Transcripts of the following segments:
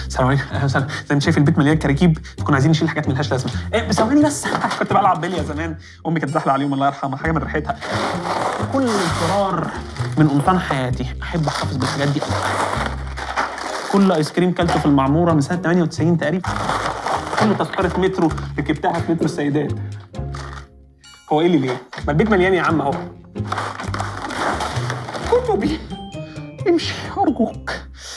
السلام عليكم أهلا وسهلا. زي ما انت شايف البيت مليان كراكيب كنا عايزين نشيل حاجات ملهاش لازمه إيه ثواني بس كنت بلعب بلية زمان امي كانت زحله عليهم الله يرحمها حاجه من ريحتها كل الفرار من قمطان حياتي احب احتفظ بالحاجات دي كل ايس كريم كلته في المعموره من سنه 98 تقريبا كل تذكره مترو ركبتها في مترو السيدات هو ايه اللي ليه؟ ما البيت مليان يا عم اهو كتبي امشي ارجوك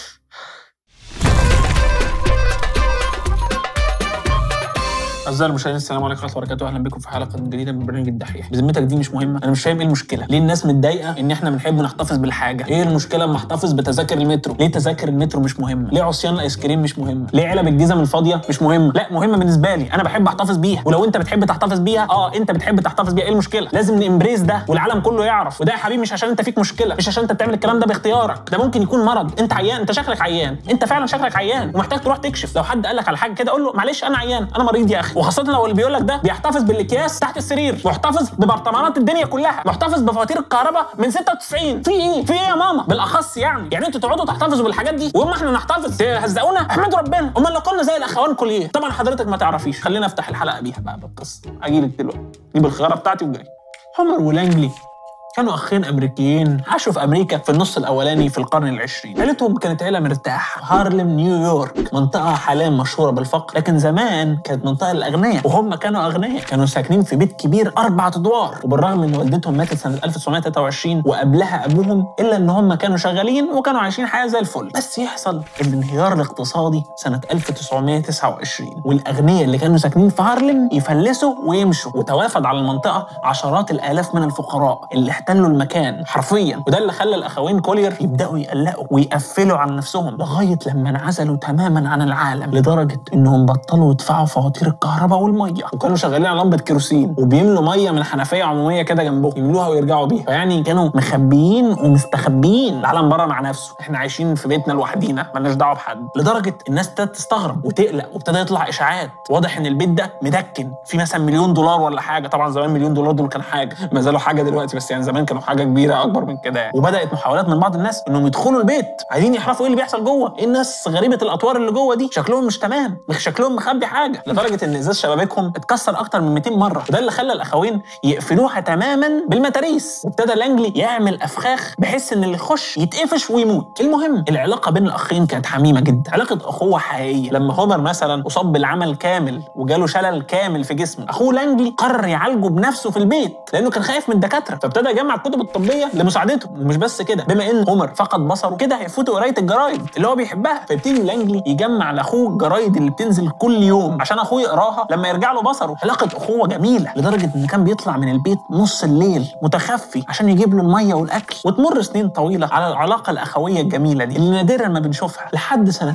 أعزائي المشاهدين السلام عليكم ورحمة الله وبركاته أهلا بكم في حلقة جديدة من برنامج الدحيح بذمتك دي مش مهمة أنا مش فاهم إيه المشكلة ليه الناس متضايقة إن إحنا بنحب نحتفظ بالحاجة إيه المشكلة لما أحتفظ بتذاكر المترو ليه تذاكر المترو مش مهمة ليه عصيان الآيس كريم مش مهمة ليه علب الجزم الفاضية مش مهمة لا مهمة بالنسبة لي أنا بحب أحتفظ بيها ولو أنت بتحب تحتفظ بيها أه أنت بتحب تحتفظ بيها إيه المشكلة لازم نمبريز ده والعالم كله يعرف وده يا حبيبي مش عشان أنت فيك مشكلة مش عشان أنت بتعمل الكلام ده باختيارك ده ممكن يكون مرض أنت عيان أنت شكلك عيان أنت فعلا شكلك عيان ومحتاج تروح تكشف لو حد قال لك على حاجة كده قول له معلش أنا عيان أنا مريض يا أخي وخاصة لو اللي بيقول لك ده بيحتفظ بالاكياس تحت السرير محتفظ ببرطمانات الدنيا كلها محتفظ بفواتير الكهرباء من 96 في ايه في ايه يا ماما بالاخص يعني يعني انتوا تقعدوا تحتفظوا بالحاجات دي واما احنا نحتفظ تهزقونا احمدوا ربنا امال لو كنا زي الاخوان كليه طبعا حضرتك ما تعرفيش خلينا افتح الحلقه بيها بقى بالقصه اجيلك دلوقتي جيب الخياره بتاعتي وجاي عمر ولانجلي كانوا اخين امريكيين عاشوا في امريكا في النص الاولاني في القرن العشرين عيلتهم كانت عيله مرتاحه هارلم نيويورك منطقه حاليا مشهوره بالفقر لكن زمان كانت منطقه للاغنياء وهم كانوا اغنياء كانوا ساكنين في بيت كبير اربع ادوار وبالرغم ان والدتهم ماتت سنه 1923 وقبلها ابوهم الا ان هم كانوا شغالين وكانوا عايشين حياه زي الفل بس يحصل الانهيار الاقتصادي سنه 1929 والاغنياء اللي كانوا ساكنين في هارلم يفلسوا ويمشوا وتوافد على المنطقه عشرات الالاف من الفقراء اللي احتلوا المكان حرفيا وده اللي خلى الاخوين كولير يبداوا يقلقوا ويقفلوا على نفسهم لغايه لما انعزلوا تماما عن العالم لدرجه انهم بطلوا يدفعوا فواتير الكهرباء والميه وكانوا شغالين على لمبه كيروسين وبيملوا ميه من حنفيه عموميه كده جنبهم يملوها ويرجعوا بيها فيعني كانوا مخبيين ومستخبيين العالم بره مع نفسه احنا عايشين في بيتنا لوحدينا مالناش دعوه بحد لدرجه الناس ابتدت تستغرب وتقلق وابتدى يطلع اشاعات واضح ان البيت ده مدكن في مثلا مليون دولار ولا حاجه طبعا زمان مليون دولار دول كان حاجه ما زالوا حاجه دلوقتي بس يعني زمان كانوا حاجه كبيره اكبر من كده يعني. وبدات محاولات من بعض الناس انهم يدخلوا البيت عايزين يعرفوا ايه اللي بيحصل جوه ايه الناس غريبه الاطوار اللي جوه دي شكلهم مش تمام مش شكلهم مخبي حاجه لدرجه ان ازاز شبابيكهم اتكسر اكتر من 200 مره وده اللي خلى الاخوين يقفلوها تماما بالمتاريس وابتدى لانجلي يعمل افخاخ بحيث ان اللي يخش يتقفش ويموت المهم العلاقه بين الاخين كانت حميمه جدا علاقه اخوه حقيقيه لما هومر مثلا اصاب بالعمل كامل وجاله شلل كامل في جسمه اخوه لانجلي قرر يعالجه بنفسه في البيت لانه كان خايف من الدكاتره فابتدى يجمع الكتب الطبيه لمساعدته ومش بس كده بما ان هومر فقد بصره كده هيفوته قرايه الجرايد اللي هو بيحبها فيبتدي لانجلي يجمع لاخوه الجرايد اللي بتنزل كل يوم عشان اخوه يقراها لما يرجع له بصره علاقه اخوه جميله لدرجه ان كان بيطلع من البيت نص الليل متخفي عشان يجيب له الميه والاكل وتمر سنين طويله على العلاقه الاخويه الجميله دي اللي نادرا ما بنشوفها لحد سنه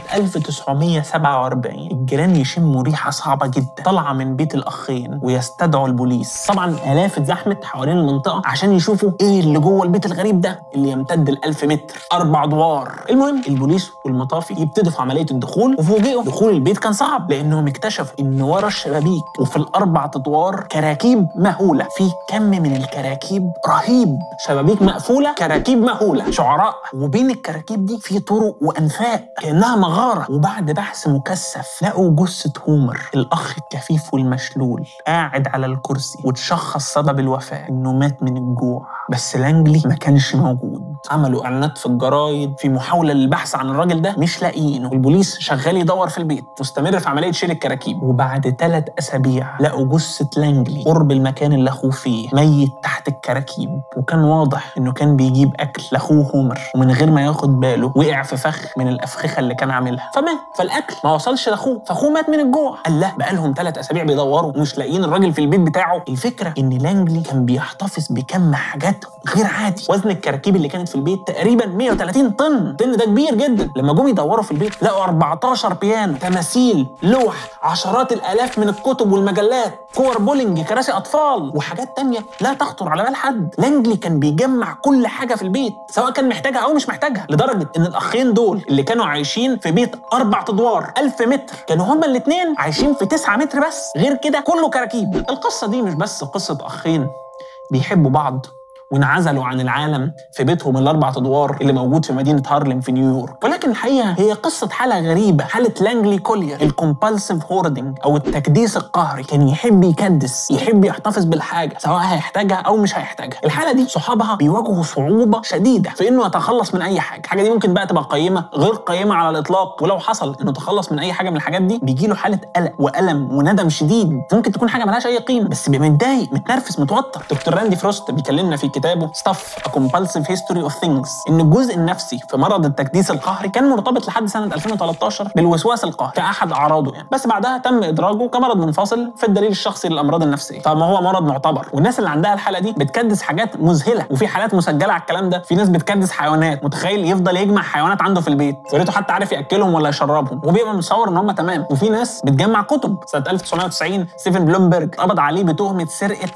1947 الجيران يشموا ريحه صعبه جدا طالعه من بيت الاخين ويستدعوا البوليس طبعا الاف اتزحمت حوالين المنطقه عشان يشوفوا ايه اللي جوه البيت الغريب ده اللي يمتد ل 1000 متر اربع ادوار المهم البوليس والمطافي يبتدوا في عمليه الدخول وفوجئوا دخول البيت كان صعب لانهم اكتشفوا ان ورا الشبابيك وفي الاربع ادوار كراكيب مهوله في كم من الكراكيب رهيب شبابيك مقفوله كراكيب مهوله شعراء وبين الكراكيب دي في طرق وانفاق كانها مغاره وبعد بحث مكثف لقوا جثه هومر الاخ الكفيف والمشلول قاعد على الكرسي وتشخص سبب الوفاه انه مات من الجوع بس لانجلي ما كانش موجود عملوا اعلانات في الجرايد في محاوله للبحث عن الراجل ده مش لاقيينه البوليس شغال يدور في البيت مستمر في عمليه شيل الكراكيب وبعد ثلاث اسابيع لقوا جثه لانجلي قرب المكان اللي اخوه فيه ميت تحت الكراكيب وكان واضح انه كان بيجيب اكل لاخوه هومر ومن غير ما ياخد باله وقع في فخ من الافخخه اللي كان عاملها فمات فالاكل ما وصلش لاخوه فاخوه مات من الجوع قال لا بقالهم ثلاث اسابيع بيدوروا ومش لاقيين الراجل في البيت بتاعه الفكره ان لانجلي كان بيحتفظ بكم حاجات غير عادي وزن الكراكيب اللي كانت في البيت تقريبا 130 طن طن ده كبير جدا لما جم يدوروا في البيت لقوا 14 بيانو تماثيل لوح عشرات الالاف من الكتب والمجلات كور بولينج كراسي اطفال وحاجات تانية لا تخطر على بال حد لانجلي كان بيجمع كل حاجه في البيت سواء كان محتاجها او مش محتاجها لدرجه ان الاخين دول اللي كانوا عايشين في بيت اربع ادوار 1000 متر كانوا هما الاثنين عايشين في 9 متر بس غير كده كله كراكيب القصه دي مش بس قصه اخين بيحبوا بعض وانعزلوا عن العالم في بيتهم الاربع ادوار اللي موجود في مدينه هارلم في نيويورك ولكن الحقيقه هي قصه حاله غريبه حاله لانجلي كوليا الكومبالسيف هوردنج او التكديس القهري كان يحب يكدس يحب يحتفظ بالحاجه سواء هيحتاجها او مش هيحتاجها الحاله دي صحابها بيواجهوا صعوبه شديده في انه يتخلص من اي حاجه الحاجه دي ممكن بقى تبقى قيمه غير قيمه على الاطلاق ولو حصل انه تخلص من اي حاجه من الحاجات دي بيجي له حاله قلق والم وندم شديد ممكن تكون حاجه ملهاش اي قيمه بس بيبقى متضايق متنرفز متوتر دكتور راندي فروست بيكلمنا في كتابه ستاف A Compulsive History of Things ان الجزء النفسي في مرض التكديس القهري كان مرتبط لحد سنه 2013 بالوسواس القهري كاحد اعراضه يعني بس بعدها تم ادراجه كمرض منفصل في الدليل الشخصي للامراض النفسيه طب ما هو مرض معتبر والناس اللي عندها الحاله دي بتكدس حاجات مذهله وفي حالات مسجله على الكلام ده في ناس بتكدس حيوانات متخيل يفضل يجمع حيوانات عنده في البيت يا ريته حتى عارف ياكلهم ولا يشربهم وبيبقى متصور ان هم تمام وفي ناس بتجمع كتب سنه 1990 ستيفن بلومبرج قبض عليه بتهمه سرقه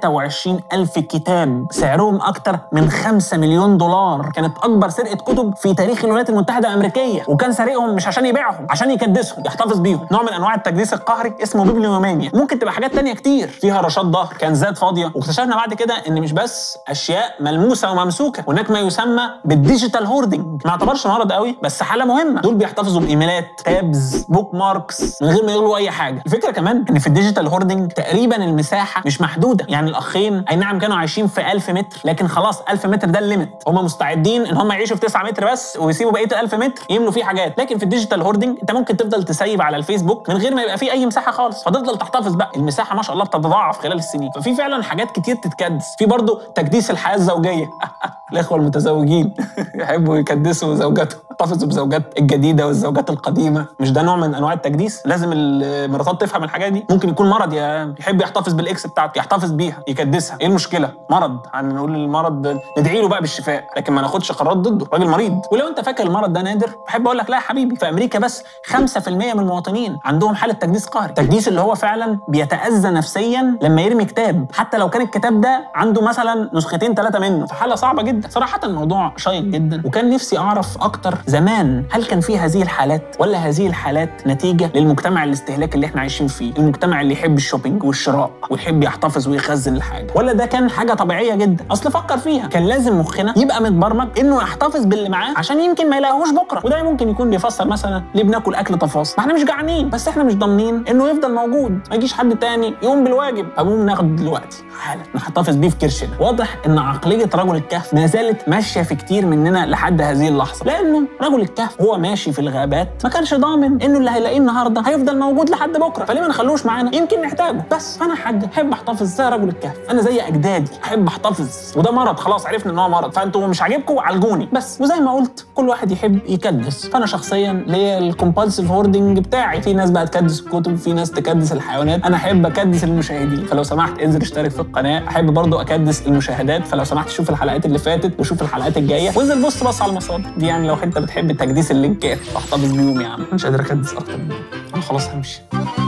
23 ألف كتاب سعرهم أكتر من 5 مليون دولار كانت أكبر سرقة كتب في تاريخ الولايات المتحدة الأمريكية وكان سارقهم مش عشان يبيعهم عشان يكدسهم يحتفظ بيهم نوع من أنواع التكديس القهري اسمه بيبليومانيا ممكن تبقى حاجات تانية كتير فيها رشاد ظهر كنزات فاضية واكتشفنا بعد كده إن مش بس أشياء ملموسة وممسوكة هناك ما يسمى بالديجيتال هوردنج ما يعتبرش مرض قوي بس حالة مهمة دول بيحتفظوا بإيميلات تابز بوك ماركس من غير ما يغلوا أي حاجة الفكرة كمان إن في الديجيتال هوردنج تقريبا المساحة مش محدودة يعني الأخين أي نعم كانوا عايشين في 1000 متر لكن خلاص 1000 متر ده الليمت هم مستعدين ان هم يعيشوا في 9 متر بس ويسيبوا بقيه 1000 متر يملوا فيه حاجات لكن في الديجيتال هوردنج انت ممكن تفضل تسيب على الفيسبوك من غير ما يبقى فيه اي مساحه خالص فتفضل تحتفظ بقى المساحه ما شاء الله بتتضاعف خلال السنين ففي فعلا حاجات كتير تتكدس في برضه تكديس الحياه الزوجيه الاخوه المتزوجين يحبوا يكدسوا زوجاتهم يحتفظوا بزوجات الجديده والزوجات القديمه مش ده نوع من انواع التكديس لازم المراتات تفهم الحاجه دي ممكن يكون مرض يا يحب يحتفظ بالاكس بتاعته يحتفظ بيها يكدسها ايه المشكله مرض هنقول المرض ندعي له بقى بالشفاء لكن ما ناخدش قرارات ضده راجل مريض ولو انت فاكر المرض ده نادر بحب اقول لك لا يا حبيبي في امريكا بس 5% من المواطنين عندهم حاله تكديس قهري التكديس اللي هو فعلا بيتاذى نفسيا لما يرمي كتاب حتى لو كان الكتاب ده عنده مثلا نسختين ثلاثه منه فحاله صعبه جدا صراحه الموضوع شيق جدا وكان نفسي اعرف اكتر زمان هل كان في هذه الحالات ولا هذه الحالات نتيجه للمجتمع الاستهلاكي اللي احنا عايشين فيه المجتمع اللي يحب الشوبينج والشراء ويحب يحتفظ ويخزن الحاجه ولا ده كان حاجه طبيعيه جدا اصل فكر فيها كان لازم مخنا يبقى متبرمج انه يحتفظ باللي معاه عشان يمكن ما يلاقيهوش بكره وده ممكن يكون بيفسر مثلا ليه بناكل اكل تفاصيل ما احنا مش جعانين بس احنا مش ضامنين انه يفضل موجود ما يجيش حد تاني يقوم بالواجب فمقوم ناخد دلوقتي حالا نحتفظ بيه في كرشنا واضح ان عقليه رجل الكهف ما زالت ماشيه في كتير مننا لحد هذه اللحظه لانه رجل الكهف هو ماشي في الغابات ما كانش ضامن انه اللي هيلاقيه النهارده هيفضل موجود لحد بكره فليه ما نخلوش معانا يمكن نحتاجه بس انا حد احب احتفظ زي رجل الكهف انا زي اجدادي احب احتفظ وده مرض خلاص عرفنا ان هو مرض فانتوا مش عاجبكم عالجوني بس وزي ما قلت كل واحد يحب يكدس فانا شخصيا ليا الكومبالسيف هوردنج بتاعي في ناس بقى تكدس الكتب في ناس تكدس الحيوانات انا احب اكدس المشاهدين فلو سمحت انزل اشترك في القناه احب برضو اكدس المشاهدات فلو سمحت شوف الحلقات اللي فاتت وشوف الحلقات الجايه وانزل بص بص على المصادر دي يعني لو انت بتحب تكديس اللينكات احتفظ بيهم يا عم مش قادر اكدس اكتر من كده. انا خلاص همشي